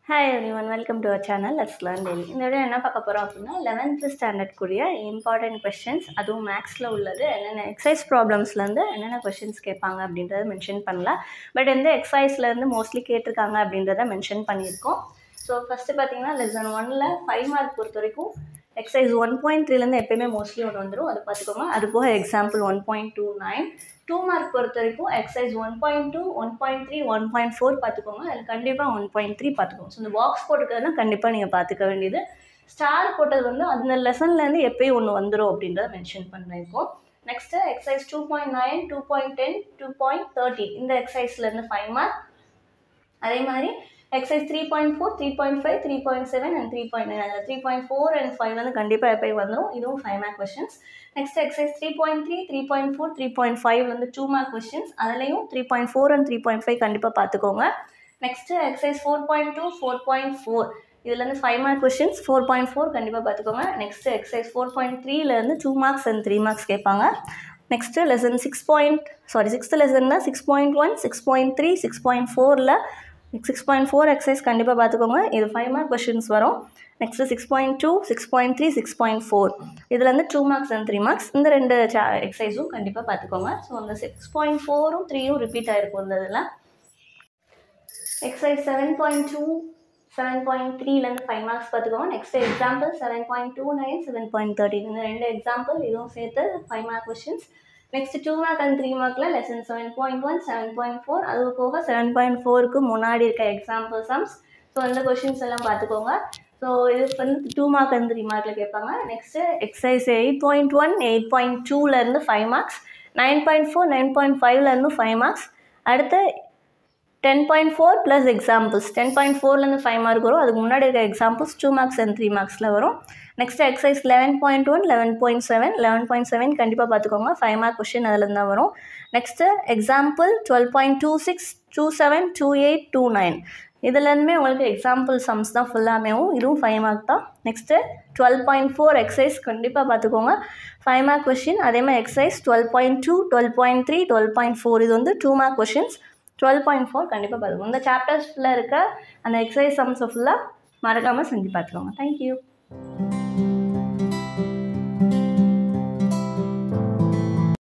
hi everyone welcome to our channel let's learn daily இந்த video என்ன பார்க்க போகிறோம் அப்படின்னா லெவன்த்து ஸ்டாண்டர்ட்குரிய இம்பார்ட்டன்ட் கொஷின்ஸ் அதுவும் மேக்ஸில் உள்ளது என்னென்ன எக்ஸசைஸ் ப்ராப்ளம்ஸ்லேருந்து என்னென்ன கொஷின்ஸ் கேட்பாங்க அப்படின்றத மென்ஷன் பண்ணல பட் எந்த எக்ஸசைஸ்லேருந்து மோஸ்ட்லி கேட்டிருக்காங்க அப்படின்றத மென்ஷன் பண்ணியிருக்கோம் ஸோ ஃபஸ்ட்டு பார்த்தீங்கன்னா லெசன் ஒனில் ஃபைவ் மார்க் பொறுத்த வரைக்கும் எக்ஸசைஸ் ஒன் பாயிண்ட் த்ரீலேருந்து எப்பயுமே மோஸ்ட்லி ஒன்று வந்துடும் அது பார்த்துக்கோங்க அது போக example one point two nine two mark பொறுத்த வரைக்கும் exercise one point two one point three one point four பார்த்துக்கோங்க அதில் கண்டிப்பாக ஒன் பாயிண்ட் த்ரீ பார்த்துக்கோங்க ஸோ இந்த பாக்ஸ் போட்டுக்கிறதுனா கண்டிப்பாக நீங்கள் பார்த்துக்க வேண்டியது ஸ்டார் போட்டது வந்து அந்த லெசன்லேருந்து எப்பயும் ஒன்று வந்துடும் அப்படின்றத மென்ஷன் பண்ணியிருக்கோம் next exercise two point nine two point ten two point thirty இந்த எக்ஸசைஸ்லேருந்து ஃபைவ் மார்க் அதே மாதிரி exercise three point four three point five three point seven and three point nine அதில் three point four and five வந்து கண்டிப்பாக எப்போ வந்துடும் இதுவும் five mark questions next exercise three point three three point four three point five வந்து two mark questions அதுலேயும் three point four and three point five கண்டிப்பாக பார்த்துக்கோங்க next exercise four point two four point four இதுலேருந்து five mark questions four point four கண்டிப்பாக பார்த்துக்கோங்க next exercise four point த்ரீலேருந்து two marks and three marks கேட்பாங்க next lesson six point sorry sixth லெசன்னா six point one six point three six point ஃபோரில் six point four exercise கண்டிப்பாக பார்த்துக்கோங்க இது five mark questions வரும் next six point two six point three six point four இதுலேருந்து two marks and three marks இந்த ரெண்டு சா எக்ஸசைஸும் கண்டிப்பாக பார்த்துக்கோங்க ஸோ அந்த சிக்ஸ் பாயிண்ட் ஃபோரும் த்ரீயும் ரிப்பீட் ஆகிருக்கும் இந்த இதில் exercise seven point two seven point த்ரீலேருந்து ஃபைவ் மார்க்ஸ் பார்த்துக்கோங்க next example seven point two nine seven point thirteen இந்த ரெண்டு எக்ஸாம்பிள் இதுவும் சேர்த்து five mark questions next two mark and three மார்க்கில் lesson seven point one seven point four அது போக seven point ஃபோருக்கு முன்னாடி இருக்க எக்ஸாம்பிள் சம்ஸ் ஸோ அந்த கொஷின்ஸ் எல்லாம் பார்த்துக்கோங்க ஸோ இது வந்து டூ மார்க் அண்ட் த்ரீ மார்க்கில் கேட்பாங்க next exercise eight point one eight point டூலேருந்து five marks nine point four nine point ஃபைவ்லேருந்து ஃபைவ் மார்க்ஸ் அடுத்து ten point four plus examples ten point ஃபோர்லேருந்து ஃபைவ் மார்க் வரும் அதுக்கு முன்னாடி இருக்க examples two marks and three மார்க்ஸில் வரும் next exercise eleven point one eleven point seven eleven point seven கண்டிப்பாக பார்த்துக்கோங்க ஃபைவ் மார்க் கொஷின் அதில் தான் வரும் next example twelve point two six two seven two eight two nine இதுலேருந்துமே உங்களுக்கு example sums தான் ஃபுல்லாமேவும் இதுவும் ஃபைவ் மார்க் தான் next twelve point four exercise கண்டிப்பாக பார்த்துக்கோங்க ஃபைவ் மார்க் கொஷின் அதே மாதிரி exercise twelve point two twelve point three twelve point four இது வந்து two mark questions twelve point four கண்டிப்பாக பார்த்துக்கோங்க இந்த சாப்டர்ஸ் ஃபுல்லாக இருக்க அந்த எக்ஸசைஸ் சம்ஸை ஃபுல்லாக மறக்காமல் செஞ்சு பார்த்துக்கோங்க தேங்க்யூ